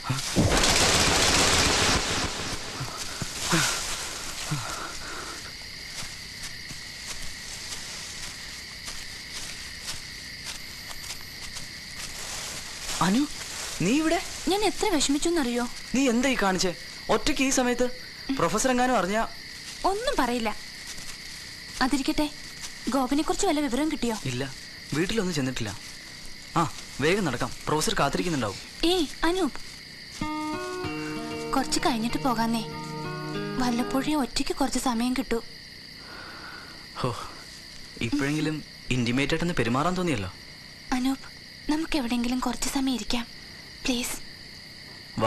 അനു നീ ഇവിടെ ഞാൻ എത്ര വിഷമിച്ചെന്നറിയോ നീ എന്താ ഈ കാണിച്ചേ ഒറ്റയ്ക്ക് ഈ സമയത്ത് പ്രൊഫസർ എങ്ങാനും അറിഞ്ഞ ഒന്നും പറയില്ല അതിരിക്കട്ടെ ഗോപനെ കുറിച്ച് വല്ല വിവരം കിട്ടിയോ ഇല്ല വീട്ടിലൊന്നും ചെന്നിട്ടില്ല ആ വേഗം നടക്കാം പ്രൊഫസർ കാത്തിരിക്കുന്നുണ്ടാവും ഏയ് അനൂപ് കുറച്ച് കഴിഞ്ഞിട്ട് പോകാന്നേ വല്ലപ്പോഴേ ഒറ്റയ്ക്ക് കുറച്ച് സമയം കിട്ടൂ ഹോ ഇപ്പോഴെങ്കിലും ഇന്റിമേറ്റ് ആയിട്ടൊന്ന് പെരുമാറാൻ തോന്നിയല്ലോ അനൂപ് നമുക്ക് എവിടെയെങ്കിലും കുറച്ച് സമയം ഇരിക്കാം പ്ലീസ് വാ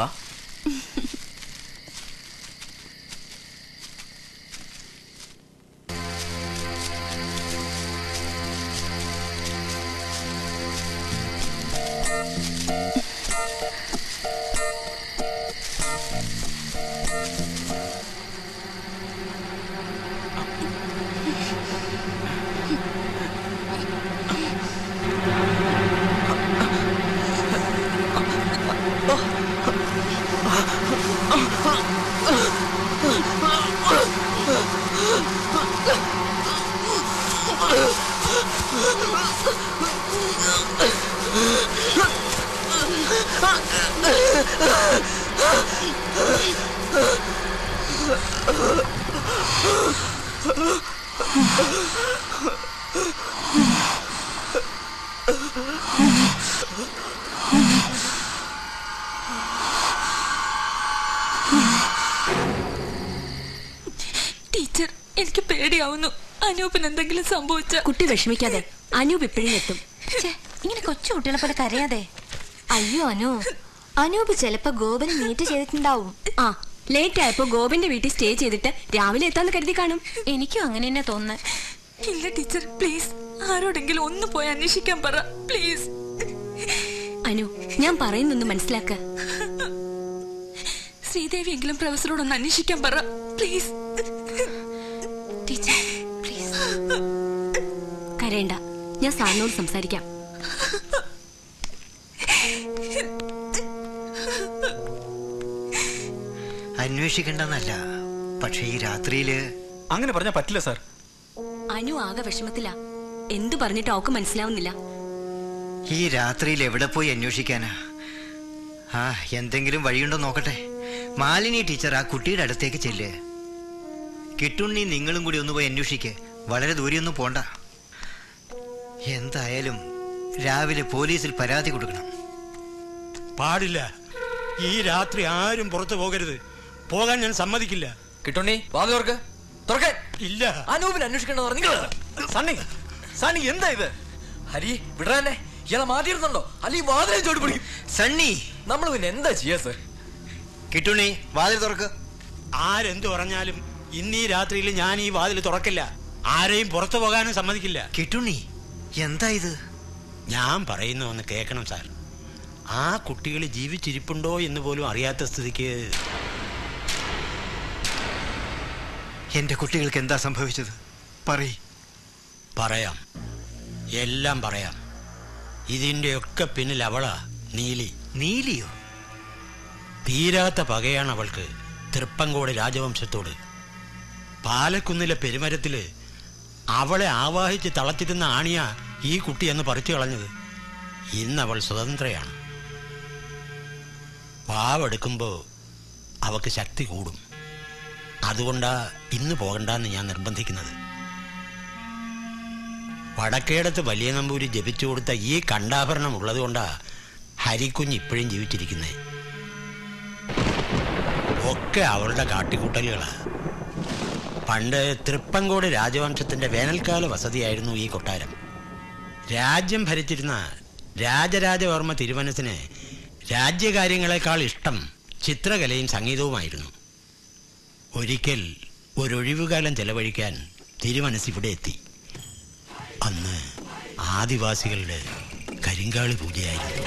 ടീച്ചർ എനിക്ക് പേടിയാവുന്നു അനൂപിന് എന്തെങ്കിലും സംഭവിച്ച കുട്ടി വിഷമിക്കാതെ അനൂപ് ഇപ്പോഴും എത്തും ഇങ്ങനെ കൊച്ചു കുട്ടികളെ പോലെ കരയാതെ അയ്യോ അനു അനൂപ് ചിലപ്പോ ഗോപനെ മീറ്റ് ചെയ്തിട്ടുണ്ടാവും ആ ലേറ്റ് ആയപ്പോ ഗോപന്റെ വീട്ടിൽ സ്റ്റേ ചെയ്തിട്ട് രാവിലെ എത്താന്ന് കരുതി കാണും എനിക്കും അങ്ങനെ തന്നെ തോന്നുന്നത് ഇല്ല ടീച്ചർ പ്ലീസ് ആരോടെങ്കിലും ഒന്ന് പോയി അന്വേഷിക്കാൻ പറ പ്ലീസ് അനു ഞാൻ പറയുന്നൊന്ന് മനസ്സിലാക്ക ശ്രീദേവി എങ്കിലും പ്രൊഫസറോടൊന്ന് അന്വേഷിക്കാൻ പറ പ്ലീസ് ടീച്ചർ പ്ലീസ് കരയണ്ട ഞാൻ സാറിനോട് സംസാരിക്കാം അന്വേഷിക്കണ്ടെന്നല്ല പക്ഷെ ഈ രാത്രിയില് അങ്ങനെ പറഞ്ഞാൽ പറ്റില്ല സാർ അനു ആകെ വിഷമത്തിലാ എന്തു പറഞ്ഞിട്ട് അവക്ക് മനസ്സിലാവുന്നില്ല ഈ രാത്രിയിൽ എവിടെ പോയി അന്വേഷിക്കാനാ ആ എന്തെങ്കിലും വഴിയുണ്ടോ നോക്കട്ടെ മാലിനി ടീച്ചർ ആ കുട്ടിയുടെ അടുത്തേക്ക് ചെല്ല് കിട്ടുണ്ണി നിങ്ങളും കൂടി ഒന്ന് പോയി അന്വേഷിക്ക് വളരെ ദൂരെയൊന്നും പോണ്ട എന്തായാലും രാവിലെ പോലീസിൽ പരാതി കൊടുക്കണം പാടില്ല ഈ രാത്രി ആരും പുറത്തു പോകരുത് പോകാൻ ഞാൻ സമ്മതിക്കില്ല കിട്ടുണ്ണി വാതി തുറക്ക് തുറക്കാൻ ഇല്ല അനൂപിനെ അന്വേഷിക്കണമെന്ന് പറഞ്ഞു സണ്ണി സണ്ണി എന്താ ഇത് ഹരി വിടാനെ ഇയാളെ മാറ്റിയിരുന്നുണ്ടോ അല്ലെങ്കിൽ വാതിലെ ചോടി പിടിക്കും സണ്ണി നമ്മൾ പിന്നെ എന്താ ചെയ്യാ സർ കിട്ടുണ്ണി വാതിൽ തുറക്ക് ആരെന്തു പറഞ്ഞാലും ഇന്ന് ഈ രാത്രിയിൽ ഞാൻ ഈ വാതിൽ തുറക്കില്ല ആരെയും പുറത്തു പോകാനും സമ്മതിക്കില്ല കിട്ടുണ്ണി എന്താ ഇത് ഞാൻ പറയുന്ന ഒന്ന് കേൾക്കണം സാർ ആ കുട്ടികൾ ജീവിച്ചിരിപ്പുണ്ടോ എന്ന് പോലും അറിയാത്ത സ്ഥിതിക്ക് എന്റെ കുട്ടികൾക്ക് എന്താ സംഭവിച്ചത് പറയ് പറയാം എല്ലാം പറയാം ഇതിൻ്റെയൊക്കെ പിന്നിൽ അവളാ നീലി നീലിയോ തീരാത്ത പകയാണ് അവൾക്ക് തൃപ്പങ്കോട് രാജവംശത്തോട് പാലക്കുന്നിലെ പെരുമരത്തില് അവളെ ആവാഹിച്ച് തളച്ചിരുന്ന ആണിയ ഈ കുട്ടി എന്ന് പറിച്ചു കളഞ്ഞത് ഇന്ന് അവൾ സ്വതന്ത്രയാണ് പാവെടുക്കുമ്പോൾ അവക്ക് ശക്തി കൂടും അതുകൊണ്ടാ ഇന്ന് പോകണ്ടെന്ന് ഞാൻ നിർബന്ധിക്കുന്നത് വടക്കേടത്ത് വലിയ നമ്പൂരി ജപിച്ചു കൊടുത്ത ഈ കണ്ടാഭരണം ഉള്ളതുകൊണ്ടാ ഹരിക്കുഞ്ഞ് ഇപ്പോഴും ജീവിച്ചിരിക്കുന്നത് ഒക്കെ അവളുടെ കാട്ടിക്കൂട്ടലുകളാ പണ്ട് തൃപ്പങ്കോട് രാജവംശത്തിന്റെ വേനൽക്കാല വസതിയായിരുന്നു ഈ കൊട്ടാരം രാജ്യം ഭരിച്ചിരുന്ന രാജരാജവർമ്മ തിരുവനസിന് രാജ്യകാര്യങ്ങളെക്കാൾ ഇഷ്ടം ചിത്രകലയും സംഗീതവുമായിരുന്നു ഒരിക്കൽ ഒരൊഴിവുകാലം ചെലവഴിക്കാൻ തിരുമനസ് ഇവിടെ എത്തി അന്ന് ആദിവാസികളുടെ കരിങ്കാളി പൂജയായിരുന്നു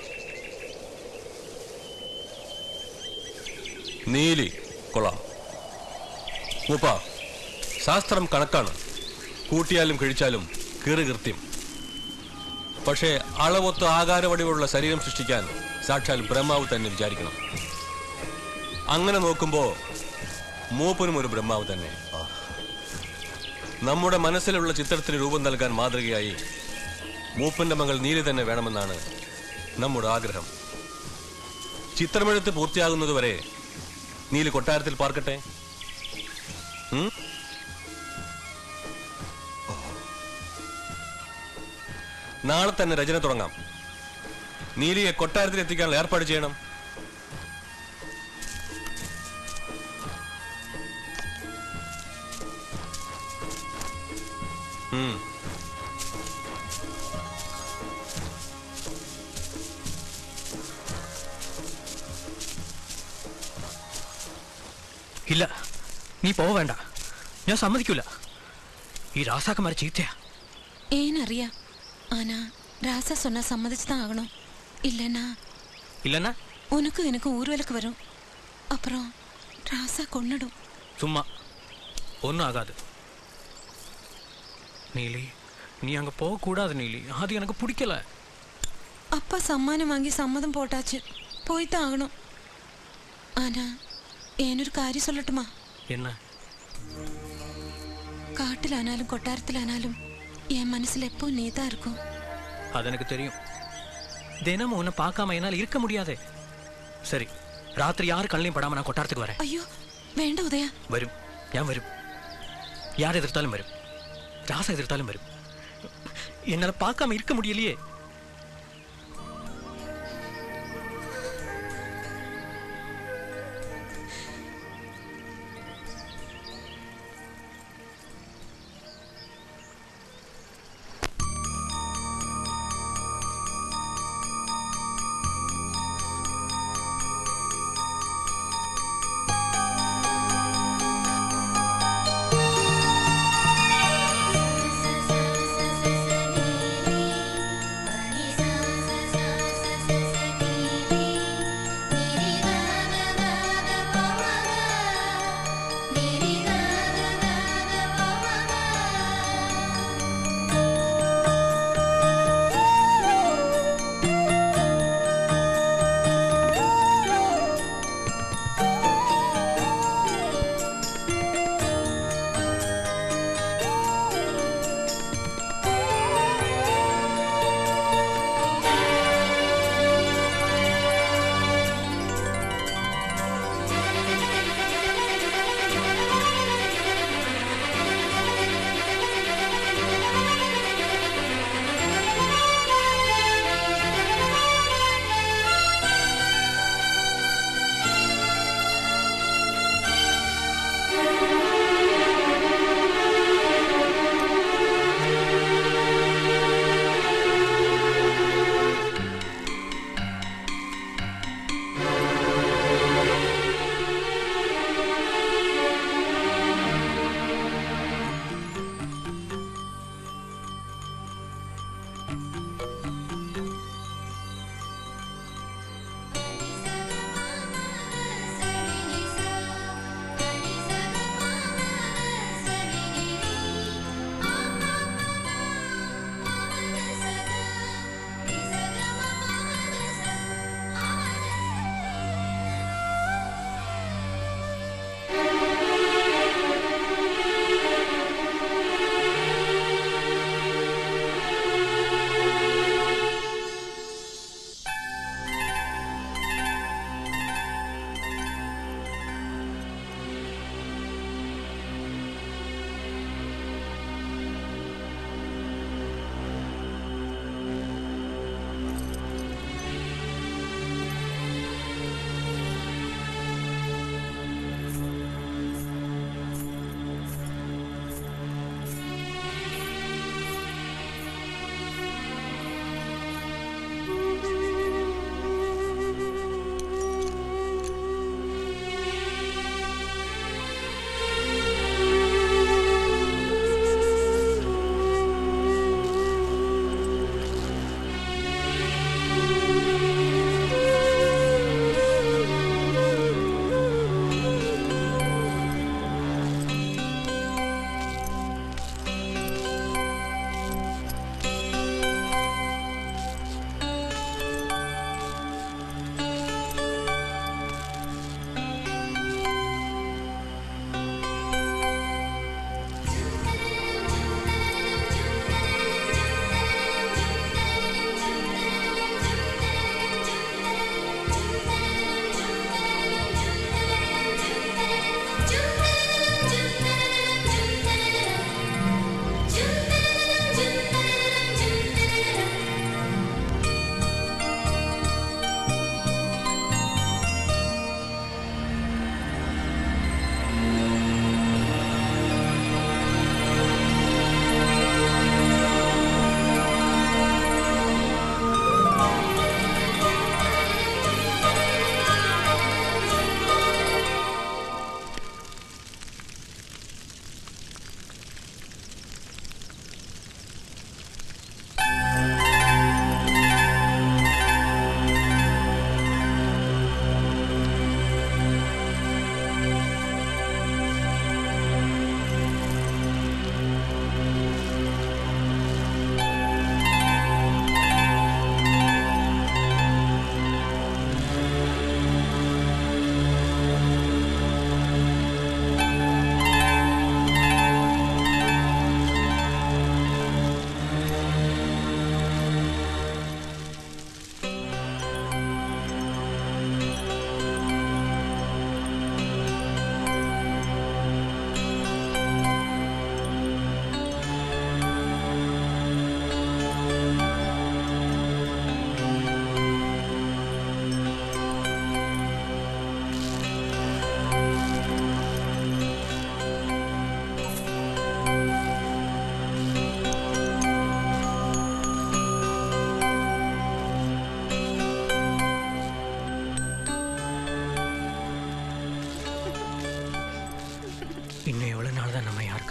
നീലി കൊള്ളാം മൂപ്പ ശാസ്ത്രം കണക്കാണ് കൂട്ടിയാലും കഴിച്ചാലും കീറി കൃത്യം പക്ഷേ അളവൊത്ത് ആകാരവടിവുള്ള ശരീരം സൃഷ്ടിക്കാൻ സാക്ഷാൽ ബ്രഹ്മാവ് തന്നെ വിചാരിക്കണം അങ്ങനെ നോക്കുമ്പോ മൂപ്പനും ഒരു ബ്രഹ്മാവ് തന്നെ നമ്മുടെ മനസ്സിലുള്ള ചിത്രത്തിന് രൂപം നൽകാൻ മാതൃകയായി മൂപ്പന്റെ മകൾ നീലി തന്നെ വേണമെന്നാണ് നമ്മുടെ ആഗ്രഹം ചിത്രമെഴുത്ത് പൂർത്തിയാകുന്നതുവരെ നീലി കൊട്ടാരത്തിൽ പാർക്കട്ടെ ഉം? നാളെ തന്നെ രചന തുടങ്ങാം നീലിയെ കൊട്ടാരത്തിൽ എത്തിക്കാനുള്ള ഏർപ്പാട് ചെയ്യണം ഉം. ഇല്ല നീ പോവേണ്ട ഞാൻ സമ്മതിക്കൂല ഈ ராசாக்கமாரி ചീത്തയാ ஏனறியா ஆனா ராசா சொன்னா சம்மதிச்சுதான் ஆகணும் இல்லைன்னா இல்லைன்னா உனக்கும் எனக்கும் ஊர்வலுக்கு வரும் அப்புறம் ராசா கொன்னுடும் சும்மா ஒன்றும் ஆகாது நீலி நீ அங்கே போகக்கூடாது நீலி அது எனக்கு பிடிக்கல அப்பா சம்மானம் வாங்கி சம்மதம் போட்டாச்சு போய்தான் ஆகணும் ஆனா ஏனொரு காரியம் சொல்லட்டுமா என்ன காட்டிலானாலும் கொட்டாரத்திலானாலும் என் மனசுல எப்போ நீ தான் இருக்கும் அது எனக்கு தெரியும் தினமும் உன்னை பார்க்காம என்னால் இருக்க முடியாதே சரி ராத்திரி யாரு கண்ணையும் படாம நான் கொட்டாரத்துக்கு வரேன் ஐயோ വേണ്ട ഉദയ വരും ഞാൻ വരും யார் எதிர்த்தாலும் வரும் ராசா எதிர்த்தாலும் வரும் என்னால பார்க்காம இருக்க முடியலையே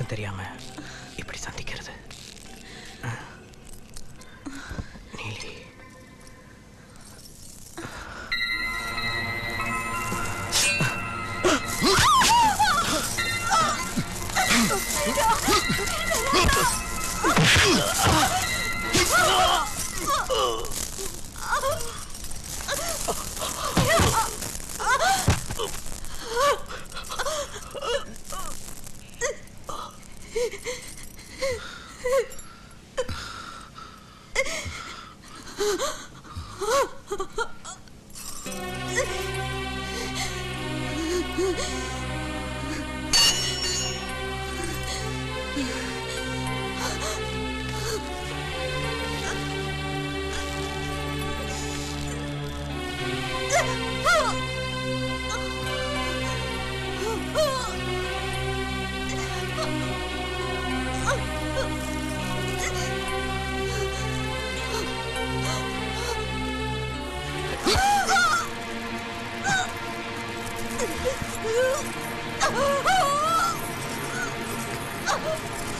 யாருக்கும் தெரியாம இப்படி சந்திக்கிறது ஆ. நீலி Oh!